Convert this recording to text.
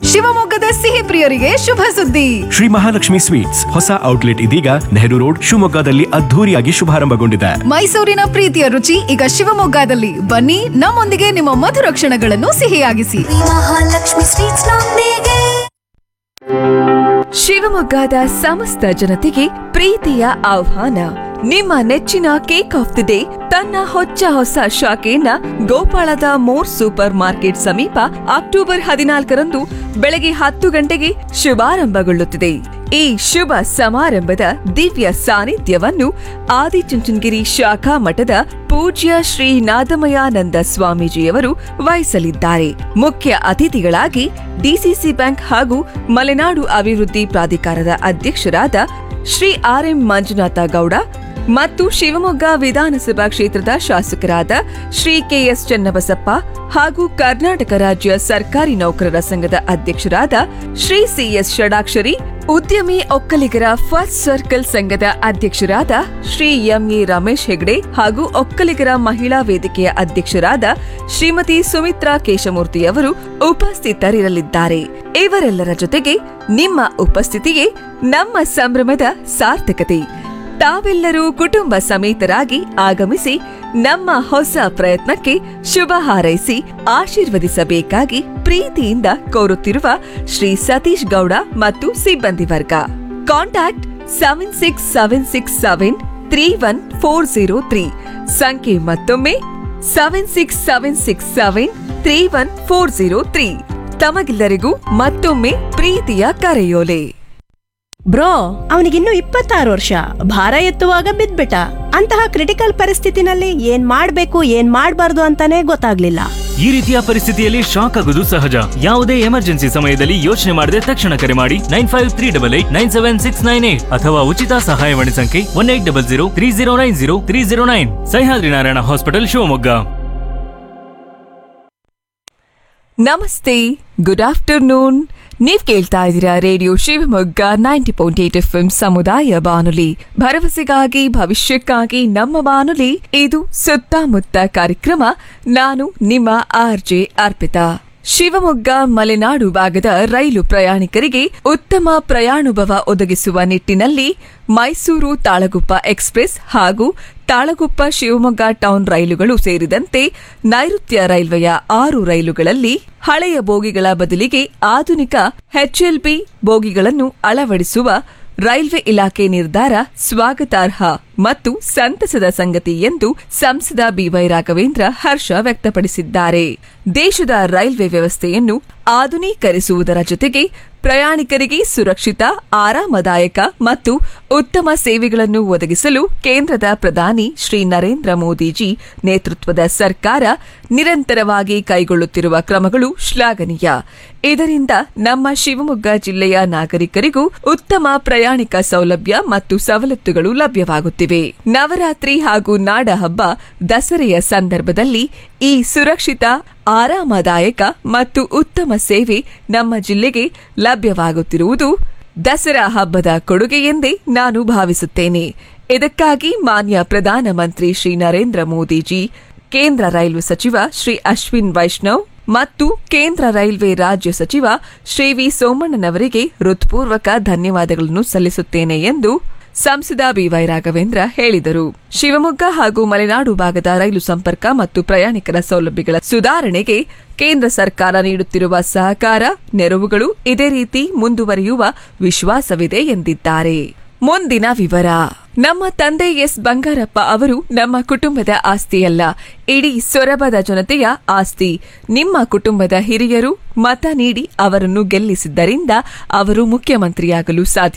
ಶಿವಮೊಗ್ಗದ ಸಿಹಿ ಪ್ರಿಯರಿಗೆ ಶುಭ ಸುದ್ದಿ ಶ್ರೀ ಮಹಾಲಕ್ಷ್ಮಿ ಸ್ವೀಟ್ಸ್ ಹೊಸ ಔಟ್ಲೆಟ್ ಇದೀಗ ನೆಹರು ರೋಡ್ ಶಿವಮೊಗ್ಗದಲ್ಲಿ ಅದ್ಧೂರಿಯಾಗಿ ಶುಭಾರಂಭಗೊಂಡಿದೆ ಮೈಸೂರಿನ ಪ್ರೀತಿಯ ರುಚಿ ಈಗ ಶಿವಮೊಗ್ಗದಲ್ಲಿ ಬನ್ನಿ ನಮ್ಮೊಂದಿಗೆ ನಿಮ್ಮ ಮಧುರ ಕ್ಷಣಗಳನ್ನು ಸಿಹಿಯಾಗಿಸಿ ಮಹಾಲಕ್ಷ್ಮಿ ಸ್ವೀಟ್ಸ್ ನೊಂದಿಗೆ ಶಿವಮೊಗ್ಗದ ಸಮಸ್ತ ಜನತೆಗೆ ಪ್ರೀತಿಯ ಆಹ್ವಾನ ನಿಮ್ಮ ನೆಚ್ಚಿನ ಕೇಕ್ ಆಫ್ ದಿ ಡೇ ತನ್ನ ಹೊಚ್ಚ ಹೊಸ ಶಾಖೆಯನ್ನ ಗೋಪಾಳದ ಮೋರ್ ಸೂಪರ್ ಮಾರ್ಕೆಟ್ ಸಮೀಪ ಅಕ್ಟೋಬರ್ ಹದಿನಾಲ್ಕರಂದು ಬೆಳಗ್ಗೆ ಹತ್ತು ಗಂಟೆಗೆ ಶುಭಾರಂಭಗೊಳ್ಳುತ್ತಿದೆ ಈ ಶುಭ ಸಮಾರಂಭದ ದಿವ್ಯ ಸಾನ್ನಿಧ್ಯವನ್ನು ಆದಿಚುಂಚನಗಿರಿ ಶಾಖಾ ಮಠದ ಪೂಜ್ಯ ಶ್ರೀ ನಾದಮಯಾನಂದ ಸ್ವಾಮೀಜಿಯವರು ವಹಿಸಲಿದ್ದಾರೆ ಮುಖ್ಯ ಅತಿಥಿಗಳಾಗಿ ಡಿಸಿಸಿ ಬ್ಯಾಂಕ್ ಹಾಗೂ ಮಲೆನಾಡು ಅಭಿವೃದ್ಧಿ ಪ್ರಾಧಿಕಾರದ ಅಧ್ಯಕ್ಷರಾದ ಶ್ರೀ ಆರ್ ಎಂ ಮಂಜುನಾಥ ಗೌಡ ಮತ್ತು ಶಿವಮೊಗ್ಗ ವಿಧಾನಸಭಾ ಕ್ಷೇತ್ರದ ಶಾಸಕರಾದ ಶ್ರೀ ಕೆಎಸ್ ಚನ್ನಬಸಪ್ಪ ಹಾಗೂ ಕರ್ನಾಟಕ ರಾಜ್ಯ ಸರ್ಕಾರಿ ನೌಕರರ ಸಂಘದ ಅಧ್ಯಕ್ಷರಾದ ಶ್ರೀ ಸಿಎಸ್ ಷಡಾಕ್ಷರಿ ಉದ್ಯಮಿ ಒಕ್ಕಲಿಗರ ಫಸ್ಟ್ ಸರ್ಕಲ್ ಸಂಘದ ಅಧ್ಯಕ್ಷರಾದ ಶ್ರೀ ಎಂಎ ರಮೇಶ್ ಹೆಗ್ಡೆ ಹಾಗೂ ಒಕ್ಕಲಿಗರ ಮಹಿಳಾ ವೇದಿಕೆಯ ಅಧ್ಯಕ್ಷರಾದ ಶ್ರೀಮತಿ ಸುಮಿತ್ರಾ ಕೇಶಮೂರ್ತಿಯವರು ಉಪಸ್ಥಿತರಿರಲಿದ್ದಾರೆ ಇವರೆಲ್ಲರ ಜೊತೆಗೆ ನಿಮ್ಮ ಉಪಸ್ಥಿತಿಯೇ ನಮ್ಮ ಸಂಭ್ರಮದ ಸಾರ್ಥಕತೆ ತಾವೆಲ್ಲರೂ ಕುಟುಂಬ ಸಮೇತರಾಗಿ ಆಗಮಿಸಿ ನಮ್ಮ ಹೊಸ ಪ್ರಯತ್ನಕ್ಕೆ ಶುಭ ಹಾರೈಸಿ ಆಶೀರ್ವದಿಸಬೇಕಾಗಿ ಪ್ರೀತಿಯಿಂದ ಕೋರುತ್ತಿರುವ ಶ್ರೀ ಸತೀಶ್ ಗೌಡ ಮತ್ತು ಸಿಬ್ಬಂದಿ ವರ್ಗ contact seven six seven six seven three one four zero three ಸಂಖ್ಯೆ ಮತ್ತೊಮ್ಮೆ seven six seven six seven three one four zero three ತಮಗೆಲ್ಲರಿಗೂ ಮತ್ತೊಮ್ಮೆ ಪ್ರೀತಿಯ ಕರೆಯೋಲೆ ಬ್ರೋ ಅವನಿಗಿನ್ನು ಇಪ್ಪತ್ತಾರು ವರ್ಷ ಭಾರ ಎತ್ತುವಾಗ ಬಿದ್ಬಿಟ್ಟ ಅಂತಹ ಕ್ರಿಟಿಕಲ್ ಪರಿಸ್ಥಿತಿನಲ್ಲಿ ಏನ್ ಮಾಡ್ಬೇಕು ಏನ್ ಮಾಡ್ಬಾರ್ದು ಅಂತಾನೆ ಗೊತ್ತಾಗ್ಲಿಲ್ಲ ಈ ರೀತಿಯ ಪರಿಸ್ಥಿತಿಯಲ್ಲಿ ಶಾಕ್ ಆಗುವುದು ಸಹಜ ಯಾವುದೇ ಎಮರ್ಜೆನ್ಸಿ ಸಮಯದಲ್ಲಿ ಯೋಚನೆ ಮಾಡದೆ ತಕ್ಷಣ ಕರೆ ಮಾಡಿ nine five three double eight nine seven six nine eight ಅಥವಾ ಉಚಿತ ಸಹಾಯವಾಣಿ ಸಂಖ್ಯೆ one eight double zero three zero nine zero three zero nine Sahyadri Narayana hospital Shivamogga ನಮಸ್ತೆ ಗುಡ್ ಆಫ್ಟರ್ನೂನ್ ನೀವ್ ಕೇಳ್ತಾ ಇದ್ದೀರಾ radio Shivamogga ninety point eight F ಸಮುದಾಯ ಬಾನುಲಿ ಭರವಸೆಗಾಗಿ ಭವಿಷ್ಯಕ್ಕಾಗಿ ನಮ್ಮ ಬಾನುಲಿ ಇದು ಸುತ್ತಮುತ್ತ ಕಾರ್ಯಕ್ರಮ ನಾನು ನಿಮ್ಮ ಆರ್ಜೆ ಅರ್ಪಿತಾ ಶಿವಮೊಗ್ಗ ಮಲೆನಾಡು ಭಾಗದ ರೈಲು ಪ್ರಯಾಣಿಕರಿಗೆ ಉತ್ತಮ ಪ್ರಯಾಣಾನುಭವ ಒದಗಿಸುವ ನಿಟ್ಟಿನಲ್ಲಿ ಮೈಸೂರು ತಾಳಗುಪ್ಪ ಎಕ್ಸ್ಪ್ರೆಸ್ ಹಾಗೂ ತಾಳಗುಪ್ಪ ಶಿವಮೊಗ್ಗ ಟೌನ್ ರೈಲುಗಳು ಸೇರಿದಂತೆ ನೈಋತ್ಯ ರೈಲ್ವೆಯ ಆರು ರೈಲುಗಳಲ್ಲಿ ಹಳೆಯ ಬೋಗಿಗಳ ಬದಲಿಗೆ ಆಧುನಿಕ ಎಚ್ಎಲ್ಬಿ ಬೋಗಿಗಳನ್ನು ಅಳವಡಿಸುವ ರೈಲ್ವೆ ಇಲಾಖೆ ನಿರ್ಧಾರ ಸ್ವಾಗತಾರ್ಹ ಮತ್ತು ಸಂತಸದ ಸಂಗತಿ ಎಂದು ಸಂಸದ ಬಿವೈ ರಾಘವೇಂದ್ರ ಹರ್ಷ ವ್ಯಕ್ತಪಡಿಸಿದ್ದಾರೆ ದೇಶದ ರೈಲ್ವೆ ವ್ಯವಸ್ಥೆಯನ್ನು ಆಧುನೀಕರಿಸುವುದರ ಜೊತೆಗೆ ಪ್ರಯಾಣಿಕರಿಗೆ ಸುರಕ್ಷಿತ ಆರಾಮದಾಯಕ ಮತ್ತು ಉತ್ತಮ ಸೇವೆಗಳನ್ನು ಒದಗಿಸಲು ಕೇಂದ್ರದ ಪ್ರಧಾನಿ ಶ್ರೀ ನರೇಂದ್ರ ಮೋದಿಜಿ ನೇತೃತ್ವದ ಸರ್ಕಾರ ನಿರಂತರವಾಗಿ ಕೈಗೊಳ್ಳುತ್ತಿರುವ ಕ್ರಮಗಳು ಶ್ಲಾಘನೀಯ ಇದರಿಂದ ನಮ್ಮ ಶಿವಮೊಗ್ಗ ಜಿಲ್ಲೆಯ ನಾಗರಿಕರಿಗೂ ಉತ್ತಮ ಪ್ರಯಾಣಿಕ ಸೌಲಭ್ಯ ಮತ್ತು ಸವಲತ್ತುಗಳು ಲಭ್ಯವಾಗುತ್ತಿವೆ ನವರಾತ್ರಿ ಹಾಗೂ ನಾಡ ಹಬ್ಬ ದಸರೆಯ ಸಂದರ್ಭದಲ್ಲಿ ಈ ಸುರಕ್ಷಿತ ಆರಾಮದಾಯಕ ಮತ್ತು ಉತ್ತಮ ಸೇವೆ ನಮ್ಮ ಜಿಲ್ಲೆಗೆ ಲಭ್ಯವಾಗುತ್ತಿರುವುದು ದಸರಾ ಹಬ್ಬದ ಕೊಡುಗೆ ಎಂದೇ ನಾನು ಭಾವಿಸುತ್ತೇನೆ ಇದಕ್ಕಾಗಿ ಮಾನ್ಯ ಪ್ರಧಾನಮಂತ್ರಿ ಶ್ರೀ ನರೇಂದ್ರ ಮೋದಿಜಿ ಕೇಂದ್ರ ರೈಲ್ವೆ ಸಚಿವ ಶ್ರೀ ಅಶ್ವಿನ್ ವೈಷ್ಣವ್ ಮತ್ತು ಕೇಂದ್ರ ರೈಲ್ವೆ ರಾಜ್ಯ ಸಚಿವ ಶ್ರೀ ವಿ ಸೋಮಣ್ಣನವರಿಗೆ ಹೃತ್ಪೂರ್ವಕ ಧನ್ಯವಾದಗಳನ್ನು ಸಲ್ಲಿಸುತ್ತೇನೆ ಎಂದು ಸಂಸದ ಬಿವೈ ರಾಘವೇಂದ್ರ ಹೇಳಿದರು ಶಿವಮೊಗ್ಗ ಹಾಗೂ ಮಲೆನಾಡು ಭಾಗದ ರೈಲು ಸಂಪರ್ಕ ಮತ್ತು ಪ್ರಯಾಣಿಕರ ಸೌಲಭ್ಯಗಳ ಸುಧಾರಣೆಗೆ ಕೇಂದ್ರ ಸರ್ಕಾರ ನೀಡುತ್ತಿರುವ ಸಹಕಾರ ನೆರವುಗಳು ಇದೇ ರೀತಿ ಮುಂದುವರಿಯುವ ವಿಶ್ವಾಸವಿದೆ ಎಂದಿದ್ದಾರೆ ಮುಂದಿನ ವಿವರ ನಮ್ಮ ತಂದೆ ಎಸ್ ಬಂಗಾರಪ್ಪ ಅವರು ನಮ್ಮ ಕುಟುಂಬದ ಆಸ್ತಿಯಲ್ಲ ಇಡೀ ಸೊರಬದ ಜನತೆಯ ಆಸ್ತಿ ನಿಮ್ಮ ಕುಟುಂಬದ ಹಿರಿಯರು ಮತ ನೀಡಿ ಅವರನ್ನು ಗೆಲ್ಲಿಸಿದ್ದರಿಂದ ಅವರು ಮುಖ್ಯಮಂತ್ರಿಯಾಗಲು ಸಾಧ್ಯ